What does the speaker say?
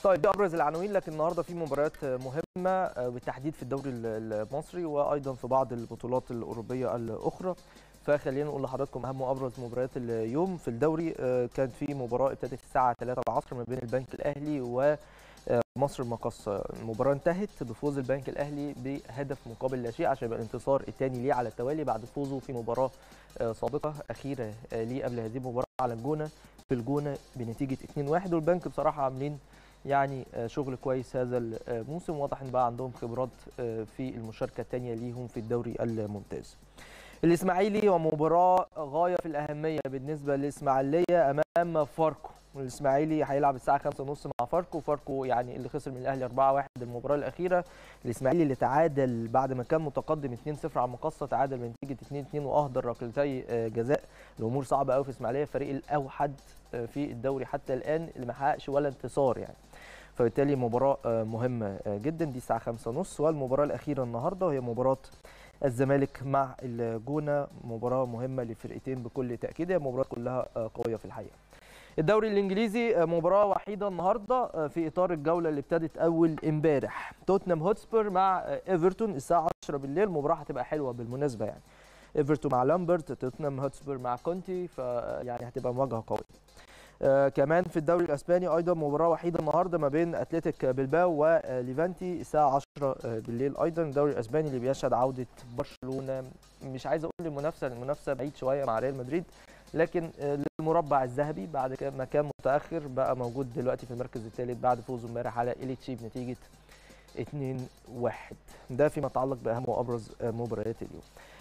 طيب دي ابرز العناوين لكن النهارده في مباريات مهمه بالتحديد في الدوري المصري وايضا في بعض البطولات الاوروبيه الاخرى فخلينا نقول لحضراتكم اهم وابرز مباريات اليوم في الدوري كان في مباراه ابتدت الساعه 3 العصر ما بين البنك الاهلي و مصر المقصه المباراه انتهت بفوز البنك الاهلي بهدف مقابل لا شيء عشان يبقى الانتصار الثاني ليه على التوالي بعد فوزه في مباراه سابقه اخيره ليه قبل هذه المباراه على الجونه في الجونه بنتيجه 2-1 والبنك بصراحه عاملين يعني شغل كويس هذا الموسم واضح ان بقى عندهم خبرات في المشاركه الثانيه ليهم في الدوري الممتاز. الاسماعيلي ومباراه غايه في الاهميه بالنسبه للاسماعيليه امام فاركو الاسماعيلي هيلعب الساعه 5:30 مع فاركو فاركو يعني اللي خسر من الاهلي 4-1 المباراه الاخيره الاسماعيلي اللي تعادل بعد ما كان متقدم 2-0 على المقصه تعادل بنتيجه 2-2 واهدر ركلتي جزاء الامور صعبه قوي في الاسماعيليه الفريق الاوحد في الدوري حتى الان اللي ما حققش ولا انتصار يعني فبالتالي مباراه مهمه جدا دي الساعه 5:30 والمباراه الاخيره النهارده وهي مباراه الزمالك مع الجونه مباراه مهمه للفرقتين بكل تاكيد هي مباراه كلها قويه في الحقيقه الدوري الانجليزي مباراه وحيده النهارده في اطار الجوله اللي ابتدت اول امبارح توتنهام هوتسبير مع ايفرتون الساعه 10 بالليل مباراه هتبقى حلوه بالمناسبه يعني ايفرتون مع لامبرت توتنهام هوتسبير مع كونتي فيعني هتبقى مواجهه قويه آه كمان في الدوري الاسباني ايضا مباراه وحيده النهارده ما بين اتلتيك بلباو وليفانتي الساعه 10 بالليل ايضا الدوري الاسباني اللي بيشهد عوده برشلونه مش عايز اقول المنافسه المنافسه بعيد شويه مع ريال مدريد لكن المربع الذهبي بعد ما كان متاخر بقى موجود دلوقتي في المركز الثالث بعد فوزه امبارح على إليتشي بنتيجه 2-1 ده فيما يتعلق باهم وابرز مباريات اليوم